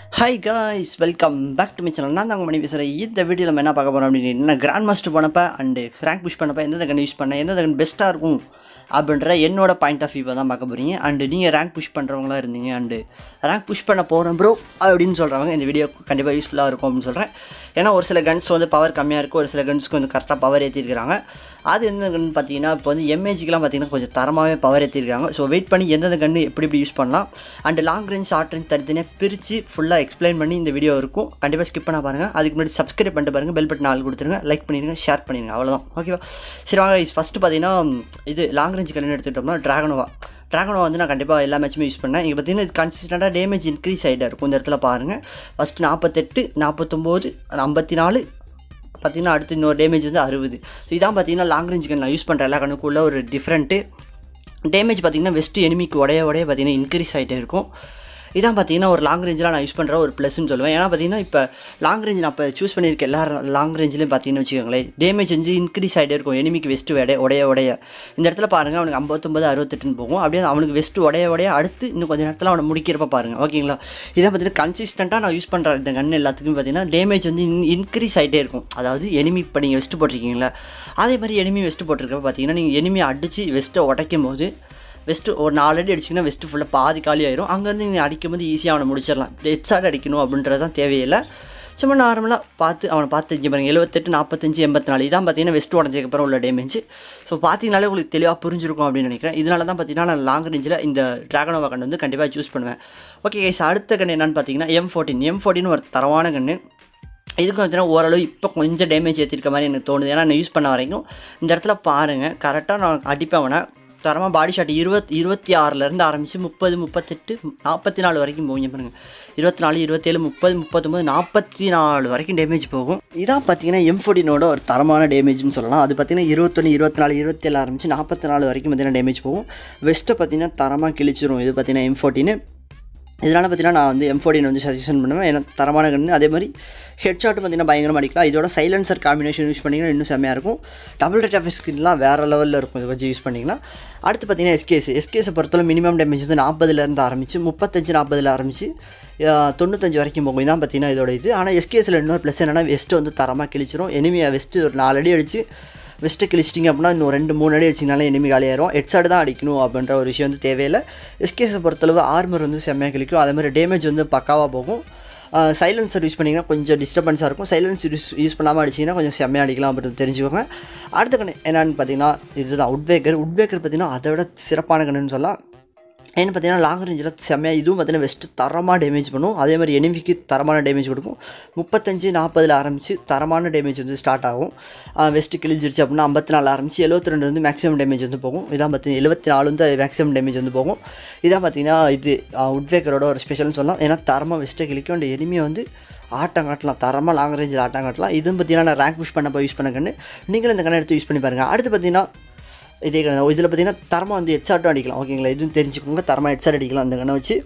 hi guys welcome back to மிச்சல் நான் தாங்க மணி பேசுகிறேன் இந்த வீடியோவில் நம்ம என்ன பார்க்க போகிறோம் அப்படின்னு என்ன கிராண்ட் மாஸ்டர் பண்ணப்போ அண்டு ரேங்க் புஷ் பண்ணப்போ எந்தெந்த கன் யூஸ் பண்ணேன் எந்தெந்த கன் பெஸ்ட்டாக இருக்கும் அப்படின்ற என்னோட பாயிண்ட் ஆஃப் வியூவை தான் பார்க்க போகிறீங்க அண்டு நீங்கள் ரேங்க் புஷ் பண்ணுறவங்களா இருந்தீங்க அண்டு ரேங்க் புஷ் பண்ண போகிறேன் ப்ரோ அப்படின்னு சொல்கிறவங்க இந்த வீடியோ கண்டிப்பாக யூஸ்ஃபுல்லாக இருக்கும் அப்படின்னு சொல்கிறேன் ஏன்னா ஒரு சில கன்ஸ் வந்து பவர் கம்மியாக இருக்கும் ஒரு சில கன்ஸ்க்கு வந்து கரெக்டாக பவர் ஏற்றிருக்கிறாங்க அது எந்த கன் பார்த்தீங்கன்னா இப்போ வந்து எம்ஏஜிக்கெலாம் பார்த்தீங்கன்னா கொஞ்சம் தரமாகவே பவர் ஏற்றிருக்காங்க ஸோ வெயிட் பண்ணி எந்தெந்த கன்று எப்படி எப்படி யூஸ் பண்ணலாம் and long range short range தனித்தனியாக பிரித்து ஃபுல்லாக எக்ஸ்பிளைன் பண்ணி இந்த வீடியோ இருக்கும் கண்டிப்பாக ஸ்கிப் பண்ண பாருங்கள் அதுக்கு முன்னாடி சப்ஸ்கிரைப் பண்ணிட்டு பாருங்கள் பெல் பட்டன் ஆள் கொடுத்துருங்க லைக் பண்ணிடுங்க ஷேர் பண்ணிடுங்க அவ்வளோதான் ஓகேவா சரி வாங்க ஃபஸ்ட்டு பார்த்தீங்கன்னா இது லாங் ரேஞ்ச் கன்று எடுத்துக்கிட்டோம்னா ட்ராகனோவா ட்ராகனோ வந்து நான் கண்டிப்பாக எல்லா மேட்சுமே யூஸ் பண்ணேன் இங்கே பார்த்தீங்கன்னா இது கன்சிஸ்டண்ட்டாக டேமேஜ் இன்க்ரீஸ் ஆகிட்டா இருக்கும் இந்த இடத்துல பாருங்கள் ஃபஸ்ட்டு நாற்பத்தெட்டு நாற்பத்தொம்போது ஐம்பத்தி நாலு பார்த்தீங்கன்னா அடுத்து இன்னொரு டேமேஜ் வந்து அறுபது ஸோ இதான் பார்த்தீங்கன்னா லாங் ரேஞ்ச் கன் நான் யூஸ் பண்ணுற எல்லா கண்ணுக்குள்ள ஒரு டிஃப்ரெண்ட்டு டேமேஜ் பார்த்தீங்கன்னா வெஸ்ட் எனிமிக்கு உடைய உடைய பார்த்தீங்கன்னா இன்க்ரீஸ் ஆகிட்டே இருக்கும் இதான் பார்த்தீங்கன்னா ஒரு லாங் ரேஞ்சில் நான் யூஸ் பண்ணுற ஒரு ப்ளஸ்ன்னு சொல்லுவேன் ஏன்னா பார்த்தீங்கன்னா இப்போ லாங் ரேஞ்ச் நான் இப்போ சூஸ் பண்ணியிருக்க எல்லா லாங் ரேஞ்சிலையும் பார்த்தீங்கன்னு வச்சுக்கோங்களேன் டேமேஜ் வந்து இன்க்ரீஸ் ஆகிட்டே இருக்கும் எனிமிக்கு வெஸ்ட்டு உடைய உடைய உடைய இந்த இடத்துல பாருங்கள் அவனுக்கு ஐம்பத்தொம்பது அறுபத்தெட்டுன்னு போகும் அப்படியே அவனுக்கு வெஸ்ட்டு உடைய உடைய அடுத்து இன்னும் கொஞ்சம் நேரத்தில் அவனை முடிக்கிறப்ப பாருங்கள் ஓகேங்களா இதை பார்த்தீங்கன்னா கன்சிஸ்டண்ட்டாக நான் யூஸ் பண்ணுற இந்த கன் எல்லாத்துக்கும் பார்த்தீங்கன்னா டேமேஜ் வந்து இன்க்ரீஸ் ஆகிட்டே இருக்கும் அதாவது எனிமி இப்போ நீங்கள் வெஸ்ட்டு போட்டிருக்கீங்களா அதே மாதிரி எனிமி வெஸ்ட்டு போட்டிருக்கப்ப பார்த்தீங்கன்னா நீங்கள் எனிமி அடித்து வெஸ்ட்டை உடைக்கும் போது வெஸ்ட்டு ஒரு நாலு அடி அடிச்சிங்கன்னா வெஸ்ட்டு ஃபுல்லாக பாதி காலி ஆயிரும் அங்கேருந்து நீங்கள் அடிக்கும் போது ஈஸியாக அவனை முடிச்சிடலாம் ஹெட் ஷாட் அடிக்கணும் அப்படின்றது தான் தேவையில்லை சும்மா நார்மலாக பார்த்து அவனை பார்த்து இங்கே பாருங்கள் எழுபத்தெட்டு நாற்பத்தஞ்சு எண்பத்தி நாலு இதான் பார்த்தீங்கன்னா வெஸ்ட் உடஞ்சதுக்கப்புறம் உள்ள டேமேஜ் ஸோ பார்த்தீங்கனாலே உங்களுக்கு தெளிவாக புரிஞ்சிருக்கும் அப்படின்னு நினைக்கிறேன் இதனால தான் பார்த்தீங்கன்னா நான் லாங் ரேஞ்சில் இந்த ட்ராகனோவா கன் வந்து கண்டிப்பாக சூஸ் பண்ணுவேன் ஓகே கைஸ் அடுத்த கன் என்னன்னு பார்த்தீங்கன்னா எம் ஃபோர்டீன் எம் ஃபோர்டின் ஒரு தரமான கன்று இதுக்கு பார்த்தீங்கன்னா ஓரளவு இப்போ கொஞ்சம் டேமேஜ் ஏற்றிருக்க மாதிரி எனக்கு தோணுது ஏன்னா நான் யூஸ் பண்ண வரைக்கும் இந்த இடத்துல பாருங்கள் கரெக்டாக நான் அடிப்பேன் அவனை தரமாக பாடி ஷாட் இருபத் இருபத்தி ஆறுலேருந்து ஆரம்பித்து முப்பது முப்பத்தெட்டு நாற்பத்தி நாலு வரைக்கும் போவீங்க பாருங்கள் இருபத்தி நாலு இருபத்தேழு முப்பது முப்பத்தொம்பது நாற்பத்தி நாலு வரைக்கும் டேமேஜ் போகும் இதான் பார்த்தீங்கன்னா எம் ஃபோர்டினோட ஒரு தரமான டேமேஜ்னு சொல்லலாம் அது பார்த்தீங்கன்னா இருபத்தொன்று இருபத்தி நாலு இருபத்தேழு ஆரம்பித்து நாற்பத்தி நாலு வரைக்கும் பார்த்தீங்கன்னா டேமேஜ் போகும் வெஸ்ட்டை பார்த்தீங்கன்னா தரமாக கிழிச்சிரும் இது பார்த்தீங்கன்னா எம் ஃபோர்டின்னு இதனால் பார்த்தீங்கன்னா நான் வந்து எம் ஃபோர்டின் வந்து சஜஷன் பண்ணுவேன் ஏன்னா தரமான கன்று அதே மாதிரி ஹெட் ஷாட்டு பார்த்தீங்கன்னா பயங்கரமாக அடிக்கலாம் இதோட சைலன்சர் காம்பினேஷன் யூஸ் பண்ணிங்கன்னா இன்னும் செம்மையாக இருக்கும் டபுள் ரேட் ஆஃப் ஸ்கின்லாம் வேறு லெவலில் இருக்கும் இதை வச்சு யூஸ் பண்ணிங்கன்னா அடுத்து பார்த்தீங்கன்னா எஸ்கேஸ் எஸ்கேஸை பொறுத்தவரை மினிமம் டேமேஜ் வந்து நாற்பதுலேருந்து ஆரம்பித்து முப்பத்தஞ்சு நாற்பதில் ஆரம்பித்து தொண்ணூத்தஞ்சு வரைக்கும் போகும் இதான் பார்த்தீங்கன்னா இதோட இது ஆனால் எஸ்கேஸில் இன்னொரு ப்ளஸ் என்னென்னா வெஸ்ட்டு வந்து தரமாக கிழிச்சிரும் எனிமியை வெஸ்ட்டு ஒரு நாலு அடி அடித்து வெஸ்ட்டு கிழிச்சிட்டிங்க அப்படின்னா இன்னும் ரெண்டு மூணு அடி அடிச்சிங்கனாலே எனிமி காலியாயிரும் ஹெட்ஸாட் தான் அடிக்கணும் அப்படின்ற ஒரு விஷயம் வந்து தேவையில்லை எஸ்கேஸை பொறுத்தளவு ஆர்மர் வந்து செம்மையாக கிழிக்கும் அதே மாதிரி டேமேஜ் வந்து பக்காவாக போகும் சைலன்சர் யூஸ் பண்ணிங்கன்னா கொஞ்சம் டிஸ்டர்பன்ஸாக இருக்கும் சைலன்ஸ் யூஸ் யூஸ் பண்ணாமல் அடிச்சிங்கன்னா கொஞ்சம் செம்மையாக அடிக்கலாம் அப்படின்னு தெரிஞ்சுக்கோங்க அடுத்த கண்ணு என்னென்னு பார்த்தீங்கன்னா இதுதான் உட்பேக்கர் உட்பேக்கர் பார்த்தீங்கன்னா அதை விட சிறப்பான கண்ணுன்னு சொல்லலாம் ஏன்னு பார்த்தீங்கன்னா லாங் ரேஞ்சில் செம்மையாக இதுவும் பார்த்தீங்கன்னா வெஸ்ட்டு தரமாக டேமேஜ் பண்ணும் அதே மாதிரி எனிமிக்கு தரமான டேமேஜ் கொடுக்கும் முப்பத்தஞ்சு நாற்பதில் ஆரம்பித்து தரமான டேமேஜ் வந்து ஸ்டார்ட் ஆகும் வெஸ்ட்டு கிழிஞ்சிருச்சு அப்படின்னா ஐம்பத்தி நாலு ஆரம்பித்து எழுபத்தி ரெண்டு வந்து மேக்ஸிமம் டேமேஜ் வந்து போகும் இதான் பார்த்தீங்கன்னா எழுபத்தி நாலு வந்து மேக்ஸிமம் டேமேஜ் வந்து போகும் இதான் பார்த்தீங்கன்னா இது உட்வேக்கரோட ஒரு ஸ்பெஷல்னு சொல்லலாம் ஏன்னா தரமாக வெஸ்ட்டை கிழிக்கும் அந்த எனிமியை வந்து ஆட்டம் காட்டலாம் தரமாக லாங் ரேஞ்சில் ஆட்டம் காட்டலாம் இதுவும் பார்த்தீங்கன்னா நான் ரேங்க் புஷ் பண்ண போய் யூஸ் பண்ண கண்ணு நீங்களும் இந்த கண்ணை எடுத்து யூஸ் பண்ணி பாருங்கள் அடுத்து பார்த்தீங்கன்னா இதே கண்ணு இதில் பார்த்தீங்கன்னா தரமாக வந்து ஹெட்ஷாட்டும் அடிக்கலாம் ஓகேங்களா இதுவும் தெரிஞ்சுக்கோங்க தரமாக ஹெட்ஷாட் அடிக்கலாம் அந்த கண்ணை வச்சு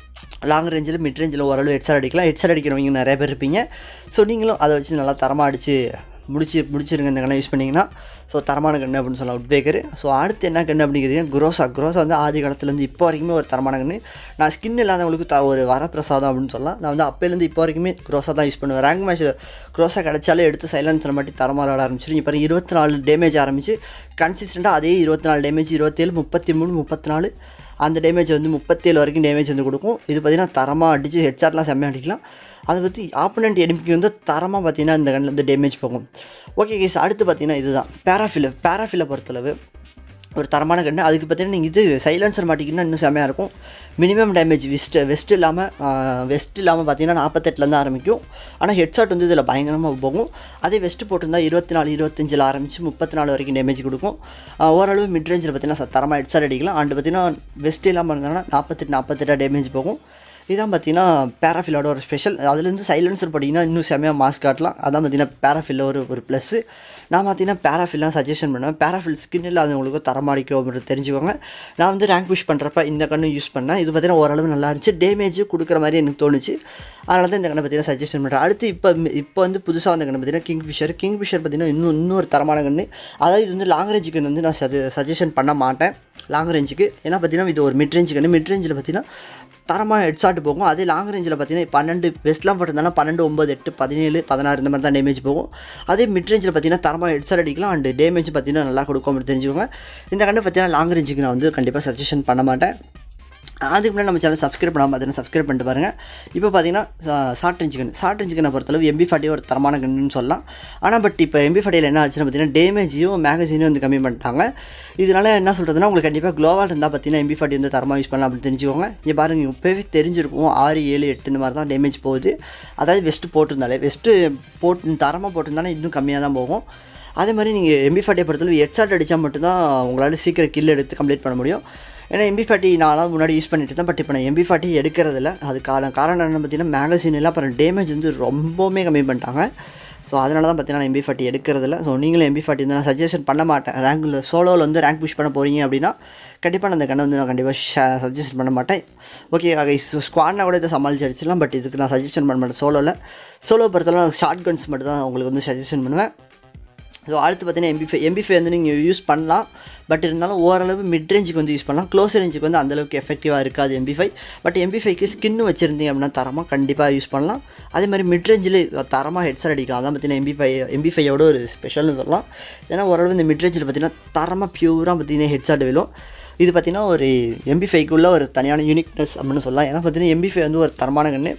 லாங் ரேஞ்சில் மிட் ரேஞ்சில் ஓரளவு ஹெட்ஷாட் அடிக்கலாம் ஹெட்ஷாட் அடிக்கிறவங்க நிறைய பேர் இருப்பீங்க ஸோ நீங்களும் அதை வச்சு நல்லா தரமாக அடித்து முடிச்சு முடிச்சிருங்க இந்த கண்ணை யூஸ் பண்ணிங்கன்னா ஸோ தரமான கண்ணு அப்படின்னு சொல்லலாம் உட்பேக்கர் ஸோ அடுத்து என்ன கண்ணு அப்படிங்கிறது குரோசா குரோசா வந்து ஆதி காலத்துலேருந்து இப்போ வரைக்குமே ஒரு தரமான கண்ணு நான் ஸ்கின் இல்லாதவங்களுக்கு த ஒரு வரப்பிரசாதம் அப்படின்னு சொல்லலாம் நான் வந்து அப்போலேருந்து இப்போ வரைக்குமே குரோசா தான் யூஸ் பண்ணுவேன் ரேங்க் மேட்ச்சில் குரோசா கிடச்சாலே எடுத்து சைலன்ஸில் மட்டும் தரமாக விளாட ஆரம்பிச்சிடும் இப்போ இருபத்தி நாலு டேமேஜ் ஆரம்பிச்சு கன்சிஸ்டண்ட்டாக அதே இருபத்தி நாலு டேமேஜ் இருபத்தேழு முப்பத்தி மூணு முப்பத்தி நாலு அந்த டேமேஜ் வந்து முப்பத்தேழு வரைக்கும் டேமேஜ் வந்து கொடுக்கும் இது பார்த்திங்கன்னா தரமாக அடித்து ஹெட்ஷாட்லாம் செம்மையாக அடிக்கலாம் அதை பற்றி ஆப்போனண்ட் எனிமிக்கு வந்து தரமாக பார்த்தீங்கன்னா இந்த கண்ணில் வந்து டேமேஜ் போகும் ஓகே கேஸ் அடுத்து பார்த்தீங்கன்னா இதுதான் பேராஃபில் பேராஃபிலை பொறுத்தளவு ஒரு தரமான கண்ணு அதுக்கு பார்த்தீங்கன்னா நீங்கள் இது சைலன்சர் மாட்டிக்கிங்கன்னா இன்னும் செம்மையாக இருக்கும் மினிமம் டேமேஜ் வெஸ்ட்டு வெஸ்ட் இல்லாமல் வெஸ்ட் இல்லாமல் பார்த்தீங்கன்னா நாற்பத்தெட்டுலேருந்து ஆரம்பிக்கும் ஆனால் ஹெட்ஷாட் வந்து இதில் பயங்கரமாக போகும் அதே வெஸ்ட்டு போட்டிருந்தா இருபத்தி நாலு இருபத்தஞ்சில் ஆரம்பித்து முப்பத்தி நாலு வரைக்கும் டேமேஜ் கொடுக்கும் ஓரளவு மிட் ரேஞ்சில் பார்த்தீங்கன்னா தரமாக ஹெட்ஷாட் அடிக்கலாம் அண்ட் பார்த்தீங்கன்னா வெஸ்ட் இல்லாமல் இருந்தாங்கன்னா நாற்பத்தெட்டு நாற்பத்தெட்டாக டேமேஜ் போகும் இதான் பார்த்தீங்கன்னா பேராஃபிலோட ஒரு ஸ்பெஷல் அதுலேருந்து சைலன்சர் பார்த்தீங்கன்னா இன்னும் செம்மையாக மாஸ்க் காட்டலாம் அதான் பார்த்தீங்கன்னா பேராஃபில் ஒரு ஒரு ப்ளஸ்ஸு நான் பார்த்தீங்கன்னா பேராஃபில்லாம் சஜஷன் பண்ணுவேன் பேராஃபில் ஸ்கின் இல்லாதவங்களுக்கு தரமாடிக்கும் அப்படின்னு தெரிஞ்சுக்கோங்க நான் வந்து ரேங்க் புஷ் பண்ணுறப்ப இந்த கண்ணு யூஸ் பண்ணேன் இது பார்த்தீங்கன்னா ஓரளவு நல்லா இருந்துச்சு டேமேஜ் கொடுக்குற மாதிரி எனக்கு தோணுச்சு அதனால தான் இந்த கண்ணை பார்த்தீங்கன்னா சஜஷன் பண்ணுறேன் அடுத்து இப்போ இப்போ வந்து புதுசாக வந்த கண்ணு பார்த்தீங்கன்னா கிங் ஃபிஷர் கிங் ஃபிஷர் பார்த்தீங்கன்னா இன்னும் இன்னொரு தரமான கண்ணு அதாவது இது வந்து லாங் ரேஞ்ச் கண்ணு வந்து நான் சஜஷன் பண்ண மாட்டேன் லாங் ரேஞ்சுக்கு ஏன்னா பார்த்தீங்கன்னா இது ஒரு மிட் ரேஞ்சுக்கு மிட் ரேஞ்சில் பார்த்தீங்கன்னா தரமாக ஹெட்ஷாட் போகும் அதே லாங் ரேஞ்சில் பார்த்தீங்கன்னா பன்னெண்டு வெஸ்ட்லாம் போட்டிருந்தாலும் பன்னெண்டு ஒம்பது எட்டு பதினேழு பதினாறு இந்த மாதிரி தான் டேமேஜ் போகும் அதே மிட் ரேஞ்சில் பார்த்தீங்கன்னா தரமாக ஹெட்ஷாட் அடிக்கலாம் அண்ட் டேமேஜ் பார்த்தீங்கன்னா நல்லா கொடுக்கும் அப்படின்னு தெரிஞ்சுக்கோங்க இந்த கண்டு பார்த்தீங்கன்னா லாங் ரேஞ்சுக்கு நான் வந்து கண்டிப்பாக சஜஷன் பண்ண மாட்டேன் அதுக்கு முன்னாடி நம்ம சேனல் சப்ஸ்கிரைப் பண்ணாமல் பார்த்தீங்கன்னா சப்ஸ்கிரைப் பண்ணிட்டு பாருங்கள் இப்போ பார்த்தீங்கன்னா short range gun short range கண்ணை பொறுத்தளவு எம்பி ஃபார்ட்டி ஒரு தரமான கன்னுன்னு சொல்லலாம் ஆனால் பட் இப்போ எம்பி ஃபார்ட்டியில் என்ன ஆச்சுன்னு பார்த்தீங்கன்னா டேமேஜையும் மேகசினையும் வந்து கம்மி பண்ணிட்டாங்க இதனால் என்ன சொல்கிறதுனா உங்களுக்கு கண்டிப்பாக க்ளோவால் இருந்தால் பார்த்தீங்கன்னா எம்பி ஃபார்ட்டி வந்து தரமாக யூஸ் பண்ணலாம் அப்படின்னு தெரிஞ்சுக்கோங்க இங்கே பாருங்கள் இப்போவே தெரிஞ்சிருக்கும் ஆறு ஏழு எட்டு இந்த மாதிரி தான் டேமேஜ் போகுது அதாவது வெஸ்ட்டு போட்டிருந்தாலே வெஸ்ட்டு போட்டு தரமாக போட்டிருந்தாலே இன்னும் கம்மியாக தான் போகும் அதே மாதிரி நீங்கள் எம்பி ஃபார்ட்டியை பொறுத்தளவு ஹெட்ஷாட் அடித்தா மட்டும்தான் உங்களால் சீக்கிரம் கில் எடுத்து கம்ப்ளீட் பண்ண முடியும் ஏன்னா எம்பி ஃபார்ட்டி நான்லாம் முன்னாடி யூஸ் பண்ணிட்டு இருந்தேன் பட் இப்போ நான் எம்பி ஃபார்ட்டி எடுக்கிறதில்ல அது காரணம் காரணம் என்ன பார்த்தீங்கன்னா மேகசின் எல்லாம் அப்புறம் டேமேஜ் வந்து ரொம்பவுமே கம்மி பண்ணிட்டாங்க ஸோ அதனால தான் பார்த்தீங்கன்னா நான் எம்பி ஃபார்ட்டி எடுக்கிறதில்ல ஸோ நீங்களும் எம்பி ஃபார்ட்டி வந்து நான் சஜஷன் பண்ண மாட்டேன் ரேங்கில் சோலோவில் வந்து ரேங்க் புஷ் பண்ண போகிறீங்க அப்படின்னா கண்டிப்பாக நான் அந்த கண்ணை வந்து நான் கண்டிப்பாக சஜஷன் பண்ண மாட்டேன் ஓகே ஸ்குவாட்னா கூட இதை சமாளிச்சு அடிச்சிடலாம் பட் இதுக்கு நான் சஜஷன் பண்ண மாட்டேன் சோலோவில் சோலோ பொறுத்தவரை ஷார்ட் கன்ஸ் மட்டும் தான் உங்களுக்கு வந்து சஜஷன் பண்ணுவேன் ஸோ அடுத்து பார்த்தீங்கன்னா எம்பி ஃபை எம்பி ஃபை வந்து நீங்கள் யூஸ் பண்ணலாம் பட் இருந்தாலும் ஓரளவு மிட் ரேஞ்சுக்கு வந்து யூஸ் பண்ணலாம் க்ளோஸ் ரேஞ்சுக்கு வந்து அந்தளவுக்கு எஃபெக்டிவாக இருக்காது எம்பி ஃபை பட் எம்பி ஃபைக்கு ஸ்கின்னு வச்சுருந்தீங்க அப்படின்னா தரமாக கண்டிப்பாக யூஸ் பண்ணலாம் அதே மாதிரி மிட் ரேஞ்சில் தரமாக ஹெட்செட் அடிக்கலாம் அதான் பார்த்தீங்கன்னா எம்பி ஃபை எம்பி ஃபையோட ஒரு ஸ்பெஷல்னு சொல்லலாம் ஏன்னா ஓரளவு இந்த மிட் ரேஞ்சில் பார்த்தீங்கன்னா தரமாக பியூராக பார்த்தீங்கன்னா ஹெட்செட் விழும் இது பார்த்தீங்கன்னா ஒரு எம்பி ஃபைக்குள்ள ஒரு தனியான யூனிக்னஸ் அப்படின்னு சொல்லலாம் ஏன்னா பார்த்தீங்கன்னா எம்பி ஃபை வந்து ஒரு தரமான கன்று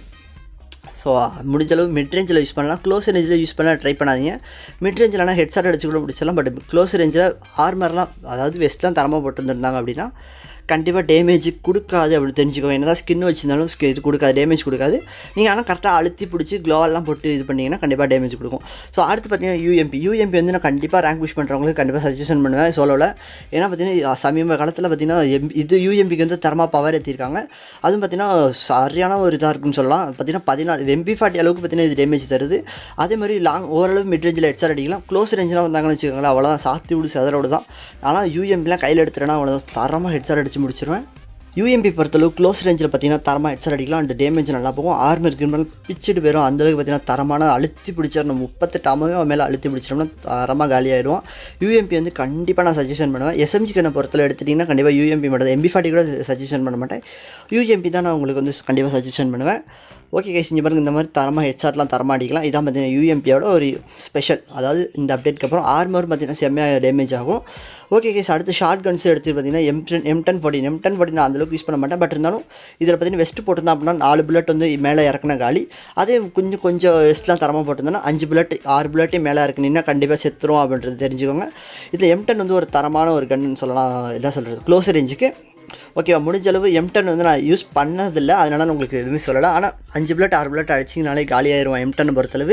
ஸோ முடிஞ்ச அளவு மிட் ரேஞ்சில் யூஸ் பண்ணலாம் க்ளோஸ் ரேஞ்சில் யூஸ் பண்ண ட்ரை பண்ணாதீங்க மிட் ரேஞ்சில்னா ஹெட்செட் அடிச்சு கூட பிடிச்சலாம் பட் க்ளோஸ் ரேஞ்சில் ஆர்மர்லாம் அதாவது வெஸ்ட்லாம் தரமாக போட்டு வந்துருந்தாங்க அப்படின்னா கண்டிப்பாக டேமேஜ் கொடுக்காது அப்படின்னு தெரிஞ்சுக்கோ என்ன தான் ஸ்கின் வச்சிருந்தாலும் ஸ்கி இது கொடுக்காது டேமேஜ் கொடுக்காது நீங்கள் ஆனால் கரெக்டாக அழுத்தி பிடிச்சி க்ளோவெல்லாம் போட்டு இது பண்ணிங்கன்னா கண்டிப்பாக டேமேஜ் கொடுக்கும் ஸோ அடுத்து பார்த்தீங்கன்னா யூஎம்பி யூஎம்பி வந்து நான் கண்டிப்பாக ரேங்க் புஷ் பண்ணுறவங்களுக்கு கண்டிப்பாக சஜஷன் பண்ணுவேன் சோலோவில் ஏன்னா பார்த்தீங்கன்னா சமீப காலத்தில் பார்த்தீங்கன்னா எம் இது யூஎம்பிக்கு வந்து தரமாக பவர் ஏற்றிருக்காங்க அதுவும் பார்த்தீங்கன்னா சரியான ஒரு இதாக இருக்குன்னு சொல்லலாம் பார்த்தீங்கன்னா பதினாலு எம்பி ஃபார்ட்டி அளவுக்கு பார்த்தீங்கன்னா இது டேமேஜ் தருது அதே மாதிரி லாங் ஓரளவு மிட் ரேஞ்சில் ஹெட்செட் அடிக்கலாம் க்ளோஸ் ரேஞ்செலாம் வந்தாங்கன்னு வச்சுக்கோங்களேன் அவ்வளோதான் சாத்தி விடு செதறோடு தான் ஆனால் யூஎம்பிலாம் கையில் எடுத்துட்டேன்னா அவ்வளோதான் தரமாக ஹெட்செட் அடிச்சு முடிச்சிருவேன் யூஎம்பி பொறுத்தளவு க்ளோஸ் ரேஞ்சில் பார்த்தீங்கன்னா தரமாக ஹெட்செட் அடிக்கலாம் அண்ட் டேமேஜ் நல்லா போகும் ஆர்மர் கிரிமல் பிச்சுட்டு போயிடும் அந்தளவுக்கு பார்த்தீங்கன்னா தரமான அழுத்தி பிடிச்சிடணும் முப்பத்தெட்டு அம்மாவே அவன் மேலே அழுத்தி பிடிச்சிட்டோம்னா தரமாக காலியாயிடுவோம் யூஎம்பி வந்து கண்டிப்பாக நான் சஜஷன் பண்ணுவேன் எஸ்எம்ஜி கண்ணை பொறுத்தல எடுத்துட்டிங்கன்னா கண்டிப்பாக யூஎம்பி மட்டும் எம்பி ஃபார்ட்டி கூட சஜஷன் பண்ண மாட்டேன் யூஎம்பி தான் நான் உங்களுக்கு வந்து கண்டிப்பாக சஜஷன் பண்ணுவேன் ஓகே கைஸ் இங்கே பாருங்க இந்த மாதிரி தரமாக ஹெட்ஷாட்லாம் தரமாக அடிக்கலாம் இதான் பார்த்தீங்கன்னா யூஎம்பியோட ஒரு ஸ்பெஷல் அதாவது இந்த அப்டேட்க்கு அப்புறம் ஆர்மர் பார்த்தீங்கன்னா செம்மையாக டேமேஜ் ஆகும் ஓகே கேஸ் அடுத்து ஷார்ட் கன்ஸ் எடுத்து பார்த்தீங்கன்னா M ten M ten fourteen M ten forty நான் அந்தளவுக்கு யூஸ் பண்ண மாட்டேன் பட் இருந்தாலும் இதில் பார்த்தீங்கன்னா வெஸ்ட் போட்டிருந்தா அப்படின்னா நாலு புல்லட் வந்து மேலே இறக்குன காலி அதே கொஞ்சம் கொஞ்சம் வெஸ்ட்லாம் தரமாக போட்டிருந்தோன்னா அஞ்சு புல்லட் ஆறு புல்லட்டே மேலே இறக்குனீங்கன்னா கண்டிப்பாக செத்துரும் அப்படின்றது தெரிஞ்சுக்கோங்க இதில் எம் டென் வந்து ஒரு தரமான ஒரு கன்னுன்னு சொல்லலாம் என்ன சொல்கிறது க்ளோஸ் ரேஞ்சுக்கு ஓகேவா முடிஞ்ச அளவு எம்டன் வந்து நான் யூஸ் பண்ணதில்லை அதனால நான் உங்களுக்கு எதுவுமே சொல்லலை ஆனால் அஞ்சு புல்லட் ஆறு புல்லட் அடிச்சிங்கனாலே காலியாயிருவோம் எம்டன் பொறுத்தளவு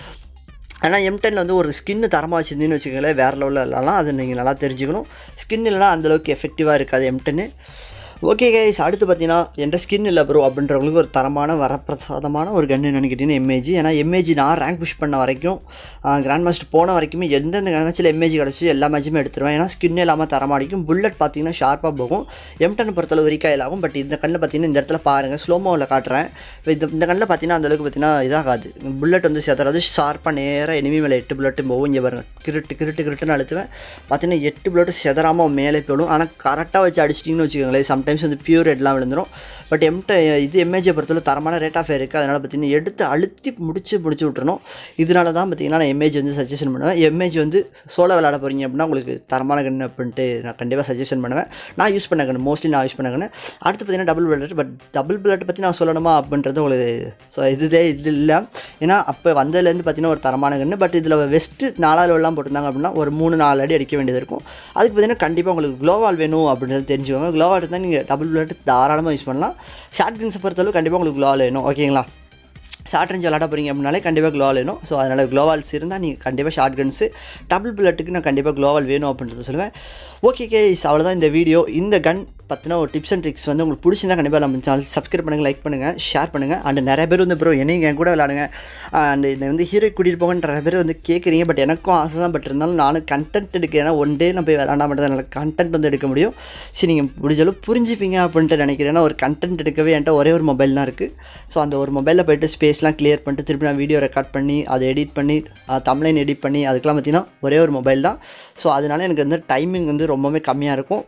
ஆனால் எம்டனில் வந்து ஒரு ஸ்கின்னு தரமாக வச்சுருந்தீங்கன்னு வச்சுக்கோங்களேன் வேறு லெவலில் இல்லைலாம் அது நீங்கள் நல்லா தெரிஞ்சுக்கணும் ஸ்கின் இல்லைனா அந்தளவுக்கு எஃபெக்டிவாக இருக்காது எம்டன்னு ஓகே கைஸ் அடுத்து பார்த்தீங்கன்னா எந்த ஸ்கின் இல்லை ப்ரோ அப்படின்றவங்களுக்கு ஒரு தரமான வரப்பிரசாதமான ஒரு கன்னு நினைக்கிட்டீங்கன்னா எம்ஏஜி ஏன்னா எம்ஏஜி நான் ரேங்க் புஷ் பண்ண வரைக்கும் கிராண்ட் மாஸ்டர் போன வரைக்குமே எந்தெந்த மேட்ச்சில் எம்ஏஜி கிடச்சி எல்லா மேட்சுமே எடுத்துருவேன் ஏன்னா ஸ்கின் இல்லாமல் தரமாக அடிக்கும் புல்லட் பார்த்தீங்கன்னா ஷார்ப்பாக போகும் எம்டன் பொறுத்தளவு ரீகாயில் ஆகும் பட் இந்த கண்ணில் பார்த்தீங்கன்னா இந்த இடத்துல பாருங்கள் ஸ்லோமோவில் காட்டுறேன் இப்போ இந்த இந்த கண்ணில் பார்த்தீங்கன்னா அந்தளவுக்கு பார்த்தீங்கன்னா இதாகாது புல்லட் வந்து சேத்துறது ஷார்ப்பாக நேராக எனிமி மேலே எட்டு புல்லட்டு போகும் இங்கே பாருங்க கிருட்டு கிருட்டு கிருட்டுன்னு அழுத்துவேன் பார்த்தீங்கன்னா எட்டு புல்லட்டு செதறாமல் மேலே போயிடும் ஆனால் கரெக்டாக வச்சு அடிச்சிட்டிங்கன்னு வச்சுக்கோங்களேன் சம்டைம்ஸ் வந்து பியூர் ஹெட்லாம் விழுந்துடும் பட் எம்ட இது எம்ஏஜியை பொறுத்தவரை தரமான ரேட் ஆஃப் இருக்குது அதனால் பார்த்தீங்கன்னா எடுத்து அழுத்தி முடிச்சு முடிச்சு விட்டுறணும் இதனால தான் பார்த்தீங்கன்னா நான் எம்ஏஜி வந்து சஜஷன் பண்ணுவேன் எம்ஏஜி வந்து சோலோ விளாட போகிறீங்க அப்படின்னா உங்களுக்கு தரமான கன்று அப்படின்ட்டு நான் கண்டிப்பாக சஜஷன் பண்ணுவேன் நான் யூஸ் பண்ண கன்று மோஸ்ட்லி நான் யூஸ் பண்ண கன்று அடுத்து பார்த்தீங்கன்னா double blood but double blood பற்றி நான் சொல்லணுமா அப்படின்றது உங்களுக்கு ஸோ இதுதே இது இல்லை ஏன்னா அப்போ வந்ததுலேருந்து பார்த்தீங்கன்னா ஒரு தரமான கன்று பட் இதில் வெஸ்ட்டு நாலாவது எல்லாம் போட்டிருந்தாங்க அப்படின்னா ஒரு மூணு நாலு அடி அடிக்க வேண்டியது இருக்கும் அதுக்கு பார்த்தீங்கன்னா கண்டிப்பாக உங்களுக்கு க்ளோவால் வேணும் அப்படின்றது தெரிஞ்சுக்கோங்க க்ளோவால் இருந்தால் நீங்கள் டபுள் பிளட் தாராளமாக யூஸ் பண்ணலாம் ஷார்ட் கன்ஸை பொறுத்தளவு கண்டிப்பாக உங்களுக்கு க்ளோவால் வேணும் ஓகேங்களா ஷார்ட் ரேஞ்ச் விளாட போகிறீங்க அப்படின்னாலே கண்டிப்பாக க்ளோவால் வேணும் ஸோ அதனால் க்ளோவால்ஸ் இருந்தால் நீங்கள் கண்டிப்பாக ஷார்ட் கன்ஸு டபுள் பிளட்டுக்கு நான் கண்டிப்பாக க்ளோவால் வேணும் அப்படின்றத சொல்லுவேன் ஓகே கேஸ் அவ்வளோதான் இந்த வீடியோ இந்த கன் பற்றின ஒரு டிப்ஸ் அண்ட் ட்ரிக்ஸ் வந்து உங்களுக்கு பிடிச்சிருந்தா கண்டிப்பாக நம்ம சேனல் சப்ஸ்கிரைப் பண்ணுங்கள் லைக் பண்ணுங்கள் ஷேர் பண்ணுங்கள் அண்ட் நிறைய பேர் வந்து ப்ரோ என்னையும் என் கூட விளாடுங்க அண்ட் என்னை வந்து ஹீரோ கூட்டிகிட்டு போங்கன்னு நிறைய பேர் வந்து கேட்குறீங்க பட் எனக்கும் ஆசை தான் பட் இருந்தாலும் நானும் கண்டென்ட் எடுக்க ஏன்னா ஒன் டே நான் போய் விளாண்டா மட்டும் தான் என்னால் கண்டென்ட் வந்து எடுக்க முடியும் சரி நீங்கள் முடிஞ்சளவு புரிஞ்சுப்பீங்க அப்படின்ட்டு நினைக்கிறேன் ஏன்னா ஒரு கண்டென்ட் எடுக்கவே என்கிட்ட ஒரே ஒரு மொபைல் தான் இருக்குது ஸோ அந்த ஒரு மொபைலில் போய்ட்டு ஸ்பேஸ்லாம் கிளியர் பண்ணிட்டு திருப்பி நான் வீடியோ ரெக்கார்ட் பண்ணி அதை எடிட் பண்ணி தமிழைன் எடிட் பண்ணி அதுக்கெல்லாம் பார்த்தீங்கன்னா ஒரே ஒரு மொபைல் தான் ஸோ அதனால எனக்கு வந்து டைமிங் வந்து ரொம்பவே கம்மியாக இருக்கும்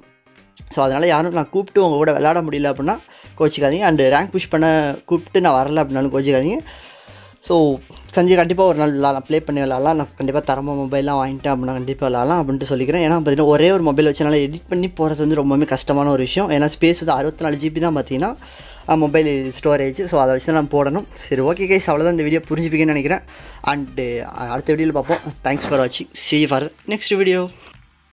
ஸோ அதனால் யாரும் நான் கூப்பிட்டு உங்கள் கூட விளையாட முடியல அப்படின்னா கோச்சிக்காதீங்க அண்டு ரேங்க் புஷ் பண்ண கூப்பிட்டு நான் வரல அப்படின்னாலும் கோச்சிக்காதீங்க ஸோ சஞ்சய் கண்டிப்பாக ஒரு நாள் விளாட்லாம் ப்ளே பண்ணி விளாட்லாம் நான் கண்டிப்பாக தரமாக மொபைல்லாம் வாங்கிட்டேன் அப்படின்னா கண்டிப்பாக விளாட்லாம் அப்படின்ட்டு சொல்லிக்கிறேன் ஏன்னா பார்த்தீங்கன்னா ஒரே ஒரு மொபைல் வச்சனால எடிட் பண்ணி போகிறது வந்து ரொம்பவே கஷ்டமான ஒரு விஷயம் ஏன்னா ஸ்பேஸ் வந்து அறுபத்தி நாலு ஜிபி தான் பார்த்தீங்கன்னா மொபைல் ஸ்டோரேஜ் ஸோ அதை வச்சு நான் போடணும் சரி ஓகே கைஸ் அவ்வளோதான் இந்த வீடியோ புரிஞ்சுப்பீங்கன்னு நினைக்கிறேன் அண்டு அடுத்த வீடியோவில் பார்ப்போம் தேங்க்ஸ் ஃபார் வாட்சிங் சி ஃபார் நெக்ஸ்ட் வீடியோ